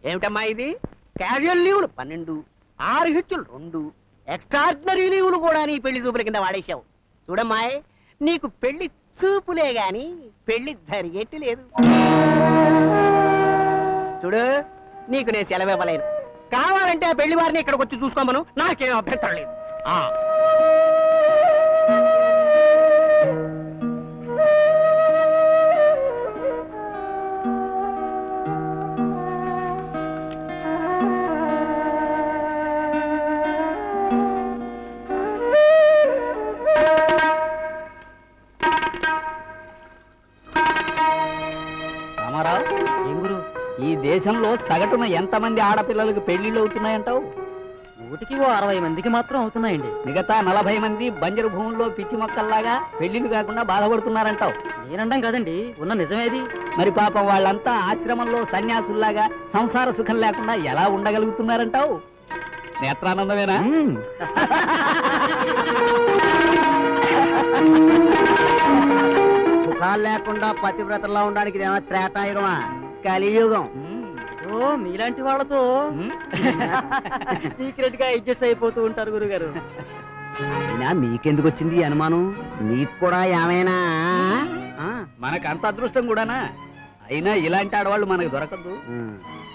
ఏమిటమ్మా ఇది క్యాజువల్ లీవులు పన్నెండు ఆరు హెచ్చులు రెండు ఎక్స్ట్రాడినరీ లీవులు కూడా నీ పెళ్లి చూపుల కింద వాడేశావు చూడమ్మాయ్ నీకు పెళ్లి చూపులే గాని పెళ్లి జరిగేట్టు లేదు చూడు నీకు నేను సెలవు ఇవ్వలేను కావాలంటే ఆ పెళ్లి వారిని ఇక్కడికి వచ్చి చూసుకోమను నాకేం అభ్యంతరం లేదు ఆ రామారావు ఏం గురు ఈ దేశంలో సగటున ఎంతమంది ఆడపిల్లలకు పెళ్లిళ్ళు అవుతున్నాయంటావు నూటికి ఓ అరవై మందికి మాత్రం అవుతున్నాయండి మిగతా నలభై మంది బంజరు భూముల్లో పిచ్చి మొక్కల్లాగా పెళ్లిళ్ళు కాకుండా బాధపడుతున్నారంటావు నేనండం కదండి ఉన్న నిజమేది మరి పాపం వాళ్ళంతా ఆశ్రమంలో సన్యాసుల్లాగా సంసార సుఖం లేకుండా ఎలా ఉండగలుగుతున్నారంటావు నేత్రానందమేనా సుఖాలు లేకుండా పతివ్రతల్లో ఉండడానికి ఇదేమో త్రేతాయుగమా కలియుగం ఓ మీలాంటి వాళ్ళతో సీక్రెట్ గా అడ్జస్ట్ అయిపోతూ ఉంటారు గురుగారు అయినా మీకెందుకు వచ్చింది ఈ అనుమానం మీకు కూడా ఏమైనా ఆ? మనకు అంత అదృష్టం కూడానా అయినా ఇలాంటి ఆడవాళ్ళు మనకు దొరకద్దు ఉమ్.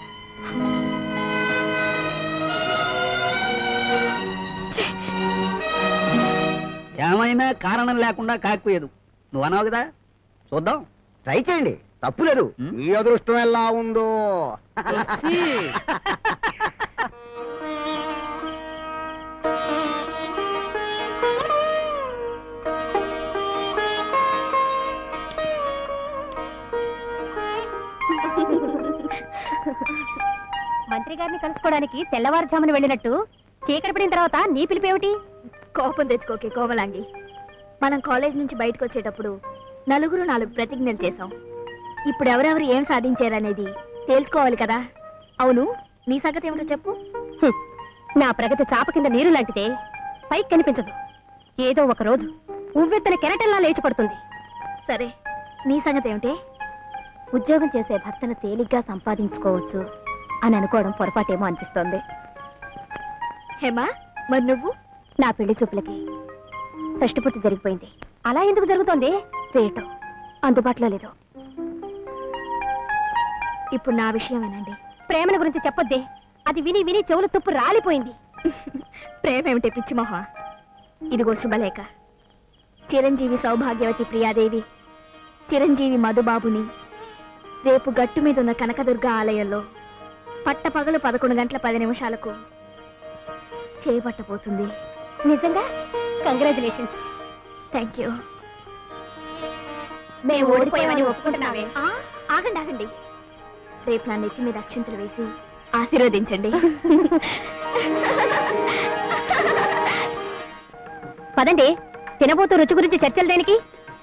ఏమైనా కారణం లేకుండా కాకపోయేదు నువ్వు అన్నావు కదా చూద్దాం ట్రై చేయండి తప్పులేదు ఉమ్. మీ అదృష్టం ఎలా ఉందో మంత్రి గారిని కలుసుకోవడానికి తెల్లవారుజామున వెళ్ళినట్టు చీకటి పడిన తర్వాత నీ పిలిపేమిటి కోపం తెచ్చుకోకే కోమలాంగి మనం కాలేజ్ నుంచి బయటకు వచ్చేటప్పుడు నలుగురు నాలుగు ప్రతిజ్ఞలు చేశాం ఇప్పుడు ఎవరెవరు ఏం సాధించారనేది తేల్చుకోవాలి కదా అవును నీ సంగతి ఏమిటో చెప్పు హ్మ్. నా ప్రగతి చాప కింద నీరు లాంటిదే పైకి కనిపించదు ఏదో ఒక రోజు ఉవ్వెత్తన కెరటంలా లేచి పడుతుంది సరే నీ సంగతి ఏమిటి ఉద్యోగం చేసే భర్తను తేలిగ్గా సంపాదించుకోవచ్చు అని అనుకోవడం పొరపాటేమో అనిపిస్తోంది హేమా మరి నువ్వు నా పెళ్లి చూపులకి షష్టిపూర్తి జరిగిపోయింది అలా ఎందుకు జరుగుతోంది రేటు అందుబాటులో లేదు ఇప్పుడు నా విషయం వినండి ప్రేమల గురించి చెప్పొద్దే అది విని విని చెవులు తుప్పు రాలిపోయింది ప్రేమ ఏమిటి పిచ్చి మొహ ఇదిగో శుభలేఖ చిరంజీవి సౌభాగ్యవతి ప్రియాదేవి చిరంజీవి మధుబాబుని రేపు గట్టు మీద ఉన్న కనకదుర్గ ఆలయంలో పట్టపగలు పదకొండు గంటల పది నిమిషాలకు చేపట్టబోతుంది నిజంగా కంగ్రాచులేషన్స్ థ్యాంక్ యూ మేము ఓడిపోయామని ఒప్పుకుంటున్నావే ఆగండి ఆగండి రేపు నా నెత్తి మీద అక్షింతలు వేసి ఆశీర్వదించండి పదండి తినబోతూ రుచి గురించి చర్చలు దేనికి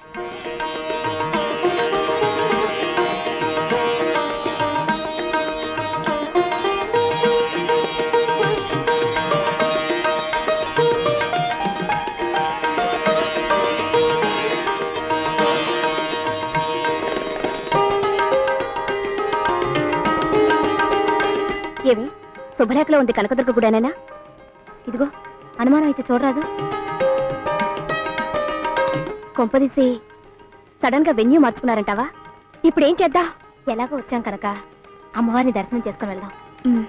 ఏమి శుభలేఖలో ఉంది కనకదుర్గ గుడేనా ఇదిగో అనుమానం అయితే చూడరాదు కొంపదీసి సడన్ గా వెన్యూ మార్చుకున్నారంటావా ఇప్పుడు ఏం చేద్దాం ఎలాగో వచ్చాం కనుక అమ్మవారిని దర్శనం చేసుకుని వెళ్దాం ఉమ్.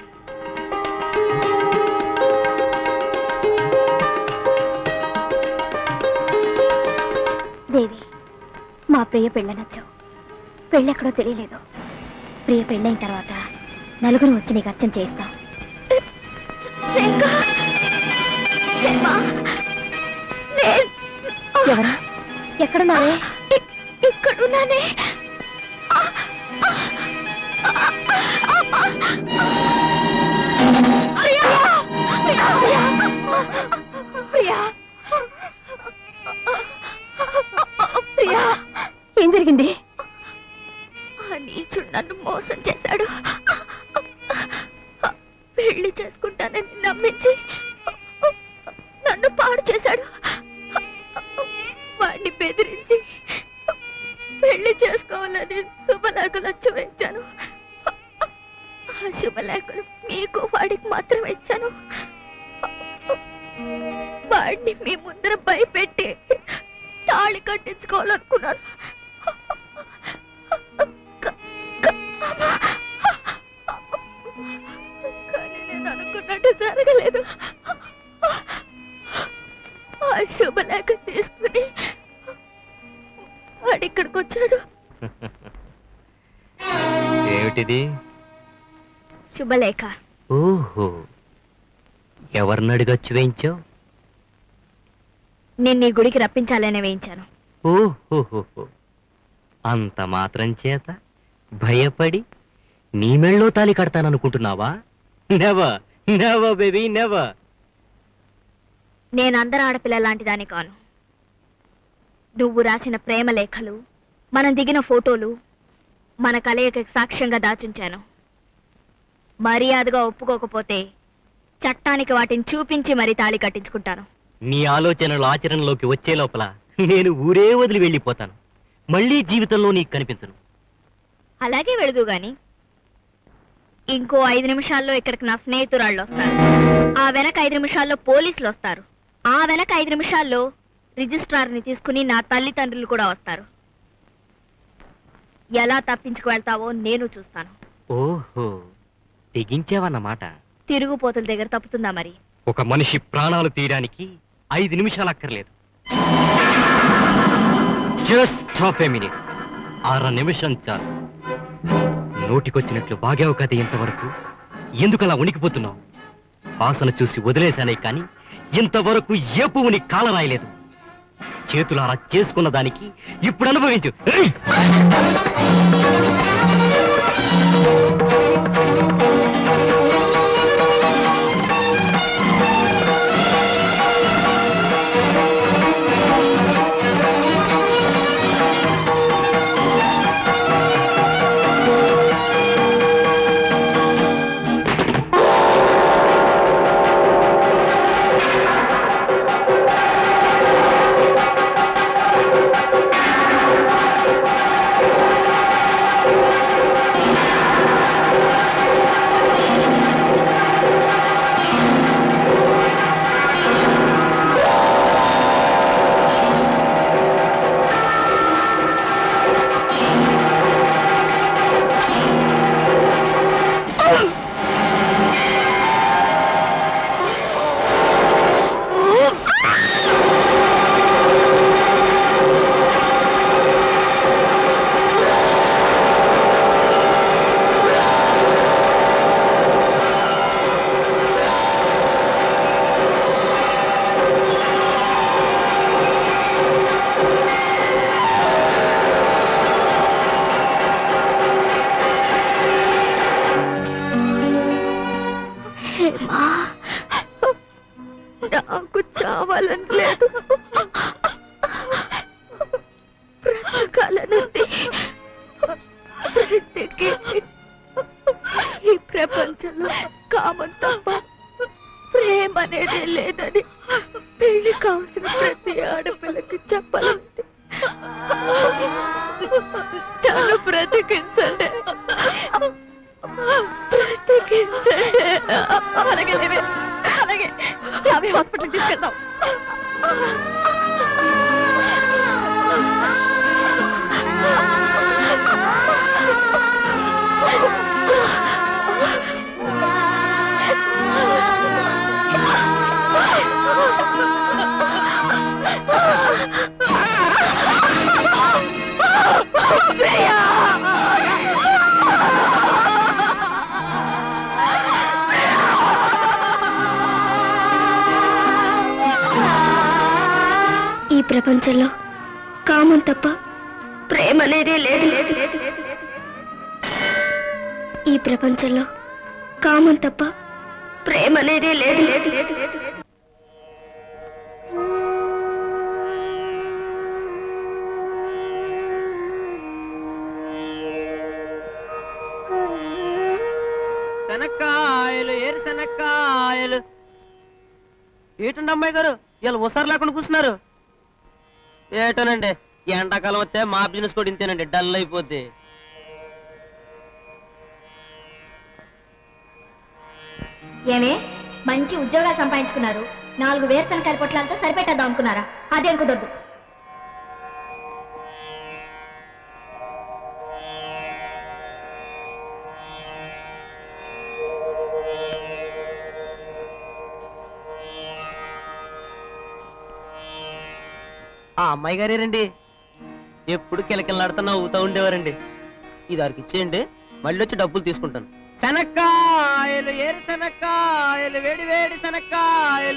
దేవి మా ప్రియ పెళ్ళనొచ్చు పెళ్ళెక్కడో తెలియలేదు ప్రియ పెళ్ళైన తర్వాత నలుగురు వచ్చి నీకు అర్చన చేయిస్తాం ఎవరా ఎక్కడున్నావే ఇక్కడున్నానే ఏం జరిగింది నీచుడు నన్ను మోసం చేశాడు పెళ్లి చేసుకుంటానని నమ్మించి నన్ను పాడు చేశాడు వాడిని బెదిరించి పెళ్లి చేసుకోవాలని శుభలేఖలు వచ్చి వేయించాను ఆ శుభలేఖలు మీకు వాడికి మాత్రమే ఇచ్చాను వాడిని మీ ముందర భయపెట్టి తాళి కట్టించుకోవాలనుకున్నాను క- క- కానీ నేను అనుకున్నట్టు జరగలేదు ఆ శుభలేఖ తీసుకుని వాడు ఇక్కడికి వచ్చాడు ఏమిటిది శుభలేఖ ఓహో ఎవరిని అడిగొచ్చి వేయించావు నేను ఈ గుడికి రప్పించాలనే వేయించాను ఓహోహోహో అంత మాత్రం చేత భయపడి నీ మెళ్ళో తాలి కడతాననుకుంటున్నావా నెవర్ నెవర్ బేబీ నెవర్ నేను అందరు ఆడపిల్ల లాంటి దాని కాను నువ్వు రాసిన ప్రేమ లేఖలు మనం దిగిన ఫోటోలు మన కలయికకి సాక్ష్యంగా దాచుంచాను మర్యాదగా ఒప్పుకోకపోతే చట్టానికి వాటిని చూపించి మరీ తాళి కట్టించుకుంటాను నీ ఆలోచనలు ఆచరణలోకి వచ్చే లోపల నేను ఊరే వదిలి వెళ్ళిపోతాను మళ్ళీ జీవితంలో నీకు కనిపించను అలాగే వెళదు గాని ఇంకో ఐదు నిమిషాల్లో ఇక్కడికి నా స్నేహితురాళ్ళు వస్తారు ఆ వెనక ఐదు నిమిషాల్లో పోలీసులు వస్తారు ఆ వెనక ఐదు నిమిషాల్లో రిజిస్ట్రార్ని తీసుకుని నా తల్లిదండ్రులు కూడా వస్తారు ఎలా తప్పించుకు వెళ్తావో నేను చూస్తాను ఓహో తెగించావన్నమాట తిరుగుపోతుల దగ్గర తప్పుతుందా మరి ఒక మనిషి ప్రాణాలు తీయడానికి ఐదు నిమిషాలు అక్కర్లేదు జస్ట్ స్టాప్ ఏ మినిట్ అర నిమిషం చాలు నోటికొచ్చినట్లు బాగావు కథ ఇంతవరకు ఎందుకలా ఉనికిపోతున్నావు వాసన చూసి వదిలేశానే కానీ ఇంతవరకు ఏ పువ్వుని కాల రాయలేదు చేతులారా చేసుకున్న దానికి ఇప్పుడు అనుభవించు ఏయ్! హేమా నాకు చావాలని లేదు బ్రతకాలనుంది బ్రతికి ఈ ప్రపంచంలో కామం తప్ప ప్రేమ అనేది లేదని పెళ్లి కావాల్సిన ప్రతి ఆడపిల్లకి చెప్పాలంటే తను బ్రతికించండి బ్రతికించండి అలాగే లేవే అలాగే అవి హాస్పిటల్ తీసుకెళ్దాం ఈ ప్రపంచంలో కామం తప్ప ప్రేమ అనేదే లేదు ఈ ప్రపంచంలో కామం తప్ప ప్రేమ అనేదే లేదు శనక్కాయలు ఏరు శనక్కాయలు ఏటండి అమ్మాయి గారు ఇలా ఉసారు లేకుండా కూర్చున్నారు ఏటోనండి ఎండాకాలం వస్తే మా బిజినెస్ కూడా ఇంతేనండి డల్ అయిపోద్ది ఏమే మంచి ఉద్యోగాలు సంపాదించుకున్నారు నాలుగు వేరుశనకాయల పొట్లాలతో సరిపెట్టేద్దాం అనుకున్నారా అదేం కుదరదు ఆ అమ్మాయి గారేనండి ఎప్పుడు కిలకిలాడుతూ నవ్వుతూ ఉండేవారండి ఇది వారికి ఇచ్చేయండి మళ్ళీ వచ్చి డబ్బులు తీసుకుంటాను శనక్కాయలు ఏరు శనక్కాయలు వేడి వేడి శనక్కాయలు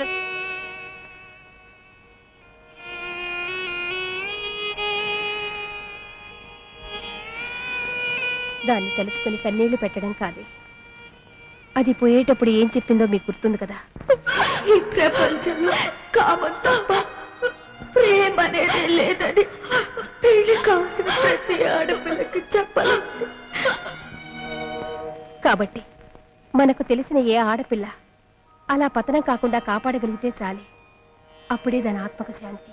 దాన్ని తలుచుకొని కన్నీళ్లు పెట్టడం కాదే అది పోయేటప్పుడు ఏం చెప్పిందో మీకు గుర్తుంది కదా ఈ ప్రపంచంలో కామం తప్ప ప్రేమ అనేది లేదని పెళ్లి కావాల్సిన ప్రతి ఆడపిల్లకి చెప్పాలి కాబట్టి మనకు తెలిసిన ఏ ఆడపిల్ల అలా పతనం కాకుండా కాపాడగలిగితే చాలే అప్పుడే దాని ఆత్మక శాంతి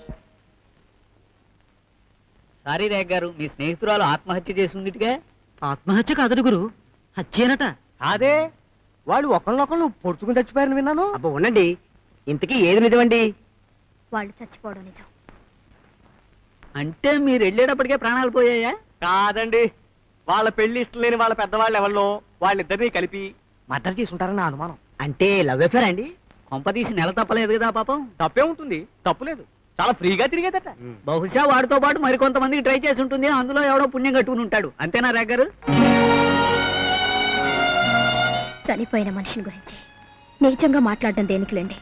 సారీ రేఖ గారు మీ స్నేహితురాలు ఆత్మహత్య చేసి ఉందిటిగా ఆత్మహత్య కాదు గురు హత్యేనట అదే వాళ్ళు ఒకళ్ళొకళ్ళు పొడుచుకుని చచ్చిపోయారని విన్నాను అబ్బా ఉండండి ఇంతకీ ఏది నిజమండి వాళ్ళు చచ్చిపోవడం నిజం అంటే మీరు వెళ్ళేటప్పటికే ప్రాణాలు పోయాయా కాదండి వాళ్ళ పెళ్లి ఇష్టం లేని వాళ్ళ పెద్దవాళ్ళు ఎవరిలో వాళ్ళిద్దరిని కలిపి మర్డర్ చేసి ఉంటారని నా అనుమానం అంటే లవ్ అఫేర్ అండి కొంపదీసి నెల తప్పలేదు కదా పాపం తప్పే ఉంటుంది తప్పులేదు చాలా ఫ్రీగా తిరిగేదట బహుశా వాడితో పాటు మరికొంతమందికి ట్రై చేసి ఉంటుంది అందులో ఎవడో పుణ్యం కట్టుకుని ఉంటాడు అంతేనా రేఖ గారు చనిపోయిన మనిషిని గురించి నీచంగా మాట్లాడడం దేనికిలేండి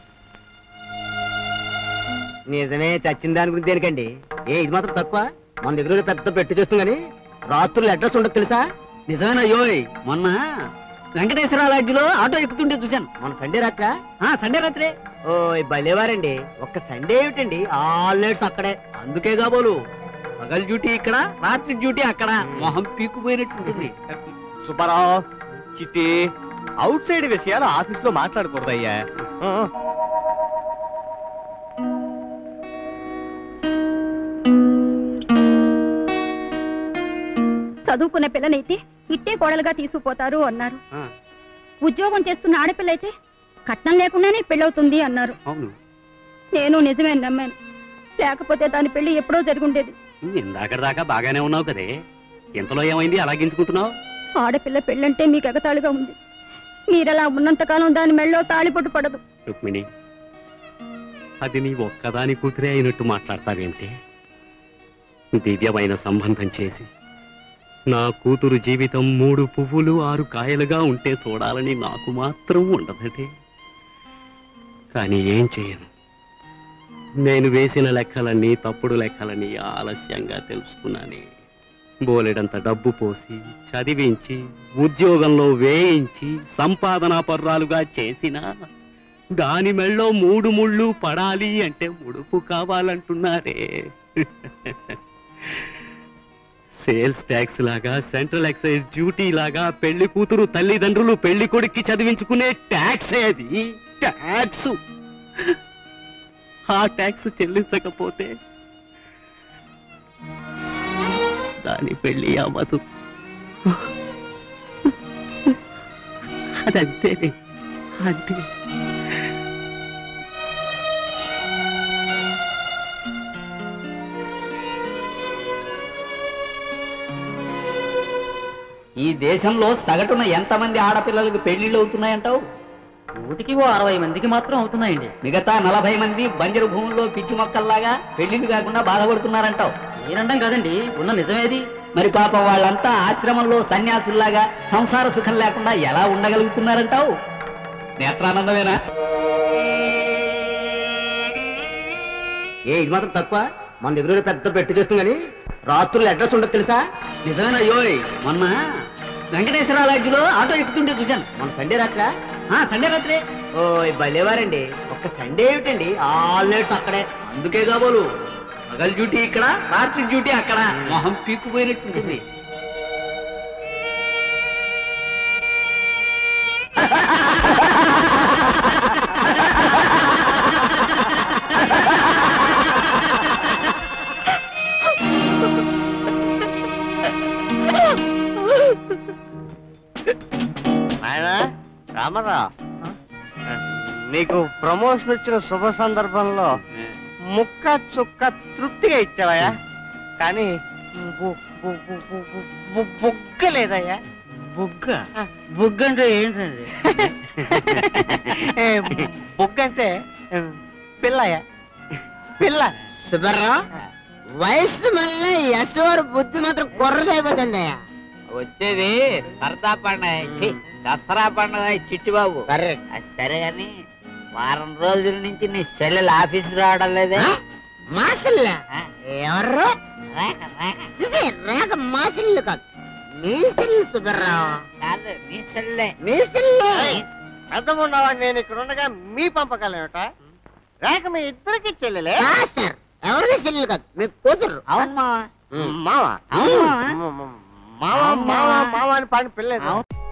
నిజమే చచ్చిన దాని గురించి దేనికండి ఏ ఇది మాత్రం తక్కువ మన దగ్గర ఏదో పెద్ద పెట్టి చేస్తుంది కానీ రాత్రులు అడ్రస్ ఉండదు తెలుసా నిజమేనా యోయ్ మొన్న వెంకటేశ్వర లాడ్జిలో ఆటో ఎక్కుతుంటే చూశాను మన సండే రాత్రా ఆ సండే రాత్రే ఓ భలేవారండి ఒక్క సండే ఏమిటండి ఆల్ నైట్స్ అక్కడే అందుకే కాబోలు పగలు డ్యూటీ ఇక్కడ రాత్రి డ్యూటీ అక్కడ మొహం పీక్కుపోయినట్టు ఉంటుంది సుబ్బారావు చిట్టి అవుట్ సైడ్ విషయాలు ఆఫీస్ లో మాట్లాడకూడదయ్యా ఆ, చదువుకున్న పిల్లనైతే ఇట్టే కోడలుగా తీసుకుపోతారు అన్నారు ఆ. ఉద్యోగం చేస్తున్న ఆడపిల్ల అయితే కట్నం లేకుండానే పెళ్ళవుతుంది అన్నారు అవును నేను నిజమే నమ్మాను లేకపోతే దాని పెళ్లి ఎప్పుడో జరుగుండేది ఇందాక దాకా బాగానే ఉన్నావు కదే ఇంతలో ఏమైంది అలాగించుకుంటున్నావు ఆడపిల్ల పెళ్ళంటే మీకు ఎగతాళిగా ఉంది మీరలా ఉన్నంతకాలం దాని మెళ్ళో తాళిపొట్టు పడదు రుక్మిణి అది నీ ఒక్కదాని కూతురే అయినట్టు మాట్లాడతావేంటి దివ్యమైన సంబంధం చేసి నా కూతురు జీవితం మూడు పువ్వులు ఆరు కాయలుగా ఉంటే చూడాలని నాకు మాత్రం ఉండదటే కానీ ఏం చేయను నేను వేసిన లెక్కలన్నీ తప్పుడు లెక్కలని ఆలస్యంగా తెలుసుకున్నానే బోలెడంత డబ్బు పోసి చదివించి ఉద్యోగంలో వేయించి సంపాదనా పర్రాలుగా చేసినా దాని మెళ్ళో మూడు ముళ్ళు పడాలి అంటే ముడుపు కావాలంటున్నారే సేల్స్ ట్యాక్స్ లాగా సెంట్రల్ ఎక్సైజ్ డ్యూటీ లాగా పెళ్లి కూతురు తల్లిదండ్రులు పెళ్లి కొడుక్కి చదివించుకునే ట్యాక్స్ అది ట్యాక్స్ ఆ ట్యాక్స్ చెల్లించకపోతే దాని పెళ్లి అవ్వదు అదంతేనే అంతే ఈ దేశంలో సగటున ఎంతమంది ఆడపిల్లలకు పెళ్లిళ్ళు అవుతున్నాయంటావు నూటికి ఓ అరవై మందికి మాత్రం అవుతున్నాయండి మిగతా నలభై మంది బంజరు భూముల్లో పిచ్చి మొక్కల్లాగా పెళ్లిళ్ళు కాకుండా బాధపడుతున్నారంటావు నేనండం కాదండి ఉన్న నిజమేది మరి పాపం వాళ్ళంతా ఆశ్రమంలో సన్యాసుల్లాగా సంసార సుఖం లేకుండా ఎలా ఉండగలుగుతున్నారంటావు నేత్రానందమేనా ఏ ఇది మాత్రం తక్కువ మన దగ్గర ఏదో పెద్ద పెట్టి చేస్తుంది కానీ రాత్రులు అడ్రస్ ఉండదు తెలుసా నిజమేనా యోయ్ మొన్న వెంకటేశ్వర లాడ్జిలో ఆటో ఎక్కుతుంటే చూశాను మన సండే రాత్రా ఆ సండే రాత్రే ఓ భలేవారండి ఒక్క సండే ఏమిటండి ఆల్ నైట్స్ అక్కడే అందుకే కాబోలు పగలు డ్యూటీ ఇక్కడ రాత్రి డ్యూటీ అక్కడ మొహం పీక్కుపోయినట్టు ఉంటుంది ఆయన రామరా నీకు ప్రమోషన్ వచ్చిన శుభ సందర్భంలో ముక్క చుక్క తృప్తిగా ఇచ్చావయ్యా కానీ బు- బు- బు- బు- బు- బు- బుగ్గ లేదయ్యా బుగ్గ బుగ్గ అంటే ఏంటండి ఏ, బుగ్గ అంటే ఏ, పిల్లయ్యా పిల్ల సుబ్బర్రావు వయసు మళ్ళీ యశోరు బుద్ధి మాత్రం కొర్రదైపోతుందయ్యా వచ్చేది సరదా పండుగ ఛీ, దసరా పండుగ చిట్టిబాబు కరెక్ట్ అది సరే గాని వారం రోజుల నుంచి నీ చెల్లెలు ఆఫీస్ రావడం లేదే మాసిల్ల ఆ? ఎవరు రేఖ, రేఖ. ఇది రేఖ మాసిల్లు కాదు మీసిల్లు సుబ్బర్రావు కాదు నీ చెల్లె మీసిల్లు అర్థమున్నావా నేను ఇక్కడ ఉండగా మీ పంపకాలేమిట రేఖ మీ ఇద్దరికి చెల్లెలే కాదు సార్ ఎవరికి సిల్లు కాదు మీ కూతురు అవును మావా ఉమ్. మావా అవును మావా మావా మావా మావా అని పాడిన పిల్ల అవును